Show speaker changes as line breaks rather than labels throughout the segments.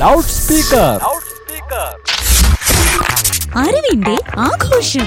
Loud speaker
അറിവിന്റെ ആഘോഷം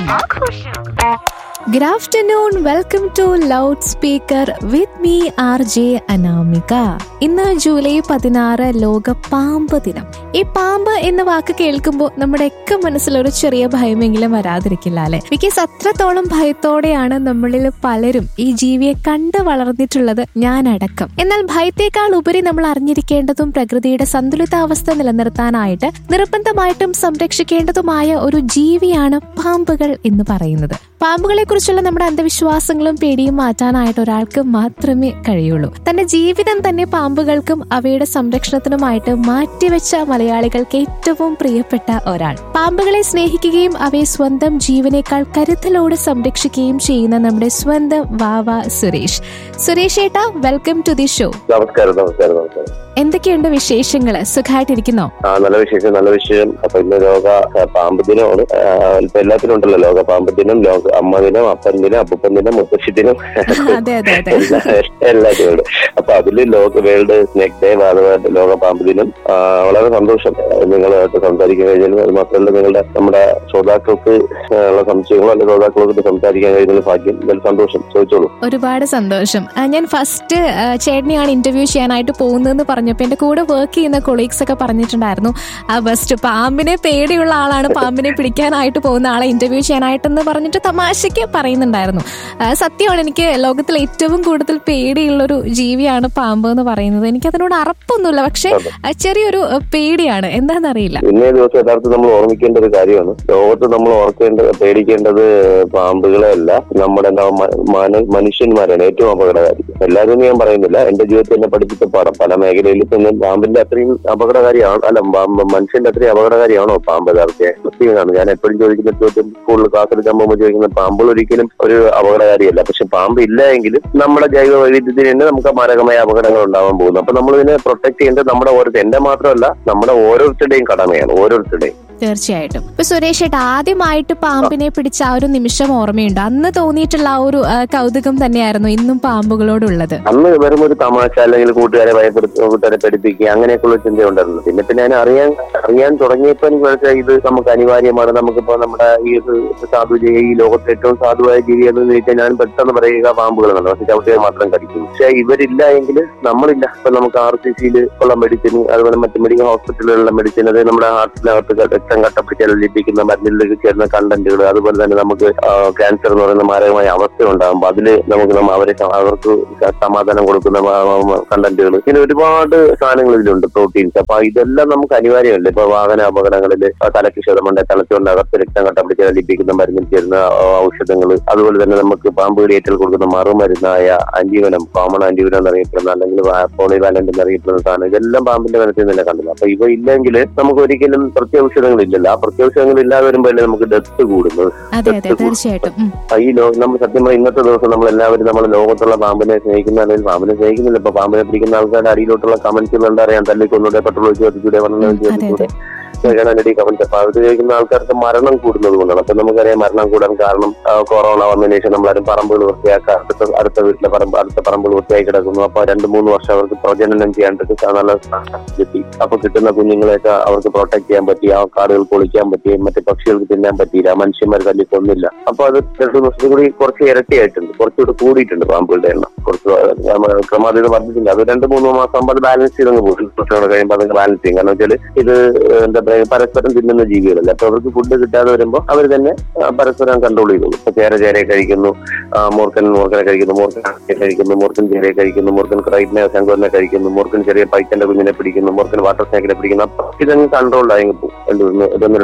Good afternoon. Welcome to Loudspeaker with me, R J Anamika ഇന്ന് July പതിനാറ് ലോക പാമ്പ് ദിനം ഈ പാമ്പ് എന്ന വാക്ക് കേൾക്കുമ്പോൾ നമ്മുടെയൊക്കെ മനസ്സിലൊരു ചെറിയ ഭയമെങ്കിലും വരാതിരിക്കില്ല അല്ലെ ബിക്കോസ് അത്രത്തോളം ഭയത്തോടെയാണ് നമ്മളിൽ പലരും ഈ ജീവിയെ കണ്ട് വളർന്നിട്ടുള്ളത് ഞാനടക്കം എന്നാൽ ഭയത്തേക്കാൾ ഉപരി നമ്മൾ അറിഞ്ഞിരിക്കേണ്ടതും പ്രകൃതിയുടെ സന്തുലിതാവസ്ഥ നിലനിർത്താനായിട്ട് നിർബന്ധമായിട്ടും സംരക്ഷിക്കേണ്ടതുമായ ഒരു ജീവിയാണ് പാമ്പുകൾ എന്ന് പറയുന്നത് പാമ്പുകളെ കുറിച്ചുള്ള നമ്മുടെ അന്ധവിശ്വാസങ്ങളും പേടിയും മാറ്റാനായിട്ട് ഒരാൾക്ക് മാത്രമേ കഴിയുള്ളൂ തന്റെ ജീവിതം തന്നെ പാമ്പുകൾക്കും അവയുടെ സംരക്ഷണത്തിനുമായിട്ട് മാറ്റിവെച്ച മലയാളികൾക്ക് ഏറ്റവും പ്രിയപ്പെട്ട ഒരാൾ പാമ്പുകളെ സ്നേഹിക്കുകയും അവയെ സ്വന്തം ജീവനേക്കാൾ കരുതലോടെ സംരക്ഷിക്കുകയും ചെയ്യുന്ന നമ്മുടെ സ്വന്തം വാവ സുരേഷ് സുരേഷ് ഏട്ടാ വെൽക്കം ടു ദി ഷോ
നമസ്കാരം നമസ്കാരം നമസ്കാരം
എന്തൊക്കെയുണ്ട് വിശേഷങ്ങള് സുഖമായിട്ടിരിക്കുന്നോ
ആ നല്ല വിശേഷം നല്ല വിഷയം അപ്പൊ ഇന്ന് ലോക ആ, പാമ്പ് ദിനമാണ് ആ, ഇപ്പൊ എല്ലാത്തിനും ഉണ്ടല്ലോ ലോക പാമ്പ് ദിനം ലോക അമ്മ ദിനം അപ്പൻ ദിനം അപ്പൂപ്പൻ ദിനം മുത്തശ്ശി ദിനം
അതെ അതെ അതെ
എല്ലാ എല്ലാത്തിനും ഉണ്ട് അപ്പൊ അതില് ലോക വേൾഡ് സ്നേക് ഡേ അതുപോലെ ലോക പാമ്പ് ദിനം ആ, വളരെ സന്തോഷം നിങ്ങളുമായിട്ട് സംസാരിക്കാൻ കഴിഞ്ഞാലും അത് മാത്രമല്ല നിങ്ങളുടെ നമ്മുടെ ശ്രോതാക്കൾക്ക് ഉള്ള സംശയങ്ങളോ അല്ലെങ്കിൽ ശ്രോതാക്കൾക്ക് സംസാരിക്കാൻ കഴിയുന്ന ഭാഗ്യം ഇതിൽ സന്തോഷം ചോദിച്ചോളൂ
ഒരുപാട് സന്തോഷം ആ, ഞാൻ ഫസ്റ്റ് ആ, ചേട്ടനെയാണ് ഇന്റർവ്യൂ ചെയ്യാനായിട്ട് പോകുന്നതെന്ന് പറഞ്ഞപ്പോൾ എന്റെ കൂടെ വർക്ക് ചെയ്യുന്ന കൊളീഗ്സ് ഒക്കെ പറഞ്ഞിട്ടുണ്ടായിരുന്നു ആ ബെസ്റ്റ് പാമ്പിനെ പേടിയുള്ള ആളാണ് പാമ്പിനെ പിടിക്കാനായിട്ട് പോകുന്ന ആളെ ഇന്റർവ്യൂ ചെയ്യാനായിട്ടെന്ന് പറഞ്ഞിട്ട് തമാശയ്ക്ക് പറയുന്നുണ്ടായിരുന്നു ആ, സത്യമാണ് എനിക്ക് ലോകത്തിൽ ഏറ്റവും കൂടുതൽ പേടിയുള്ളൊരു ജീവിയാണ് പാമ്പ് എന്ന് പറയുന്നത് എനിക്ക് അതിനോട് അറപ്പൊന്നുമില്ല പക്ഷെ ആ, ചെറിയൊരു ആ, പേടിയാണ് എന്താണെന്നറിയില്ല
ഇന്നേ ദിവസം യഥാർത്ഥത്തിൽ നമ്മൾ ഓർമ്മിക്കേണ്ട ഒരു കാര്യമാണ് ലോകത്ത് നമ്മൾ ഓർക്കേണ്ട പേടിക്കേണ്ടത് പാമ്പുകളെ അല്ല നമ്മുടെ എന്താ മ- മന- മനുഷ്യന്മാരാണ് ഏറ്റവും അപകടകാരി എല്ലാവരും ഞാൻ പറയുന്നില്ല എന്റെ ജീവിതത്തിൽ എന്നെ പഠിപ്പിച്ച പാഠം പല മേഖലയിൽ തന്നെ പാമ്പിന്റെ അത്രയും അപകടകാരിയാണ് അല്ല പാമ്പ് മനുഷ്യന്റെ അത്രയും അപകടകാരിയാണോ പാമ്പ് യഥാർത്ഥത്തിൽ സത്യമാണ് ഞാൻ എപ്പോഴും ചോദിക്കുന്ന ചോദ്യം സ്കൂളിൽ ക്ലാസ് എടുക്കാൻ പോകുമ്പോൾ ചോദിക്കുന്ന പാമ്പുകൾ ഒരിക്കലും ഒരു അപകടകാരിയല്ല പക്ഷെ പാമ്പ് ഇല്ല എങ്കിലും നമ്മുടെ ജൈവ വൈവിധ്യത്തിന് തന്നെ നമുക്ക് മാരകമായ അപകടങ്ങൾ ഉണ്ടാവാൻ പോകുന്നു അപ്പൊ നമ്മൾ ഇതിനെ പ്രൊട്ടക്ട് ചെയ്യേണ്ടത് നമ്മുടെ ഓരോ എന്റെ മാത്രമല്ല നമ്മുടെ ഓരോരുത്തരുടെയും കടമയാണ് ഓരോരുത്തരുടെയും
തീർച്ചയായിട്ടും ഇപ്പൊ സുരേഷ് ഏട്ടാ ആദ്യമായിട്ട് പാമ്പിനെ പിടിച്ച ആ ഒരു നിമിഷം ഓർമ്മയുണ്ട് അന്ന് തോന്നിയിട്ടുള്ള ആ ഒരു ആ, കൗതുകം തന്നെയായിരുന്നു ഇന്നും പാമ്പുകളോടുള്ളത്
അന്ന് വെറും ഒരു തമാശ അല്ലെങ്കിൽ കൂട്ടുകാരെ ഭയപ്പെടുത്തി കൂട്ടുകാരെ പഠിപ്പിക്കുക അങ്ങനെയൊക്കെയുള്ള ചിന്ത ഉണ്ടായിരുന്നു പിന്നെ പിന്നെ ഞാൻ അറിയാൻ അറിയാൻ തുടങ്ങിയപ്പോൾ എനിക്ക് മനസ്സിലായി ഇത് നമുക്ക് അനിവാര്യമാണ് നമുക്കിപ്പോ നമ്മുടെ ഈ ഒരു സാധു ജീവി ഈ ലോകത്തെ ഏറ്റവും സാധുവായ ജീവി എന്ന് ചോദിച്ചാൽ ഞാൻ പെട്ടെന്ന് പറയുക പാമ്പുകൾ എന്നുള്ളത് പക്ഷെ ചവിട്ടിയാൽ മാത്രം കടിക്കും പക്ഷെ ഇവരില്ല എങ്കിൽ നമ്മളില്ല ഇപ്പൊ നമുക്ക് ആർ സി സിയിൽ ഉള്ള മെഡിസിൻ അതുപോലെ മറ്റ് മെഡിക്കൽ ഹോസ്പിറ്റലുകളിലുള്ള മെഡിസിൻ അത് നമ്മുടെ ഹാർട്ടിനകത്ത് രക്തം കട്ടപ്പിടിച്ചാൽ ലഭിക്കുന്ന മരുന്നിലേക്ക് ചേരുന്ന കണ്ടന്റുകൾ അതുപോലെ തന്നെ നമുക്ക് ക്യാൻസർ എന്ന് പറയുന്ന മാരകമായ അവസ്ഥ ഉണ്ടാകുമ്പോൾ അതിൽ നമുക്ക് നമ്മ അവരെ സ- അവർക്ക് സ- സമാധാനം കൊടുക്കുന്ന കണ്ടന്റുകൾ ഇങ്ങനെ ഒരുപാട് സാധനങ്ങൾ ഇതിലുണ്ട് പ്രോട്ടീൻസ് അപ്പൊ ഇതെല്ലാം നമുക്ക് അനിവാര്യമല്ല ഇപ്പൊ വാഹന അപകടങ്ങളിൽ തലയ്ക്ക് ക്ഷതമുണ്ട് തലച്ചുകൊണ്ട് അകത്ത് രക്തം കട്ടപ്പിടിച്ചാൽ ലഭിക്കുന്ന മരുന്നിൽ ചേരുന്ന ഔഷധങ്ങൾ അതുപോലെ തന്നെ നമുക്ക് പാമ്പ് കടിയേറ്റൽ കൊടുക്കുന്ന മറുമരുന്നായ അന്റിവനം കോമൺ അന്റിവനം എന്നറിയപ്പെടുന്ന അല്ലെങ്കിൽ പോളിവാലന്റ് എന്നറിയപ്പെടുന്ന സാധനം ഇതെല്ലാം പാമ്പിന്റെ വനത്തിൽ തന്നെ കണ്ടത് അപ്പൊ ഇവ ഇല്ലെങ്കിൽ നമുക്ക് ഒരിക്കലും പ്രത്യൗഷധങ്ങൾ ഇല്ലല്ലോ ആ പ്രത്യൗഷധങ്ങൾ ഇല്ലാതെ വരുമ്പോഴല്ലേ നമുക്ക് ഡെത്ത് കൂടുന്നത്
അതെ അതെ തീർച്ചയായിട്ടും ഉം.
ആ ഈ ലോ നമ്മൾ സത്യം പറഞ്ഞാൽ ഇന്നത്തെ ദിവസം നമ്മൾ എല്ലാവരും നമ്മൾ ലോകത്തുള്ള പാമ്പിനെ സ്നേഹിക്കുന്ന അല്ലെങ്കിൽ പാമ്പിനെ സ്നേഹിക്കുന്നില്ല ഇപ്പൊ പാമ്പിനെ പിടിക്കുന്ന ആൾക്കാരുടെ അടിയിലോട്ടുള്ള കമന്റ്സുകൾ എന്താ അറിയാം തല്ലിക്കൊന്നൂടെ പെട്രോൾ ഒഴിച്ച് കത്തിച്ചൂടെ മണ്ണെണ്ണ ഒഴിച്ച്
അതെ,
കത്തിച്ചൂടെ കേൾക്കാനടി കമന്റ് അപ്പൊ അത് കേൾക്കുന്ന ആൾക്കാർക്ക് മരണം കൂടുന്നത് കൊണ്ടാണ് അപ്പൊ നമുക്കറിയാം മരണം കൂടാൻ കാരണം ആ, കൊറോണ വന്നതിന് ശേഷം നമ്മളാരും പറമ്പുകൾ വൃത്തിയാക്കുക അടുത്ത അടുത്ത വീട്ടിലെ പറമ്പ് അടുത്ത പറമ്പുകൾ വൃത്തിയായി കിടക്കുന്നു അപ്പൊ രണ്ട് മൂന്ന് വർഷം അവർക്ക് പ്രജനനം ചെയ്യാണ്ടൊക്കെ നല്ല കിട്ടി അപ്പൊ കിട്ടുന്ന കുഞ്ഞുങ്ങളെയൊക്കെ അവർക്ക് പ്രൊട്ടക്ട് ചെയ്യാൻ പറ്റി ആ കാടുകൾ പൊളിക്കാൻ പറ്റി മറ്റു പക്ഷികൾക്ക് തിന്നാൻ പറ്റിയില്ല മനുഷ്യന്മാർ തല്ലി കൊന്നില്ല അപ്പൊ അത് രണ്ട് വർഷത്തിൽ കൂടി കുറച്ച് ഇരട്ടിയായിട്ടുണ്ട് കുറച്ചുകൂടി കൂടിയിട്ടുണ്ട് പാമ്പുകളുടെ എണ്ണം കുറച്ച് നമ്മ- ക്രമാതീതം വർദ്ധിച്ചില്ല അത് രണ്ട് മൂന്ന് മാസം ആകുമ്പോൾ അത് ബാലൻസ് ചെയ്തങ്ങ് പോകും കുറച്ചുകൂടെ കഴിയുമ്പോൾ അതങ്ങ് ബാലൻസ് ചെയ്യും കാരണം വെച്ചാൽ ഇത് എന്താ പറയുക പരസ്പരം തിന്നുന്ന ജീവികളല്ല അപ്പൊ അവർക്ക് ഫുഡ് കിട്ടാതെ വരുമ്പോൾ അവർ തന്നെ ആ, പരസ്പരം കൺട്രോൾ ചെയ്തോളും ഇപ്പൊ ചേര ചേരയെ കഴിക്കുന്നു ആ, മൂർഖൻ മൂർഖനെ കഴിക്കുന്നു മൂർഖൻ ആനയെ കഴിക്കുന്നു മൂർഖൻ ചേരയെ കഴിക്കുന്നു മൂർഖൻ ക്രൈറ്റിനെ ശങ്കുവിനെ കഴിക്കുന്നു മൂർഖൻ ചെറിയ പൈക്കന്റെ കുഞ്ഞിനെ പിടിക്കുന്നു മൂർഖൻ വാട്ടർ സ്നാക്കിനെ പിടിക്കുന്നു അപ്പൊ ഇതങ്ങ് കൺട്രോൾഡ് ആയി പോകും രണ്ട് മൂന്ന് ഇതൊന്ന്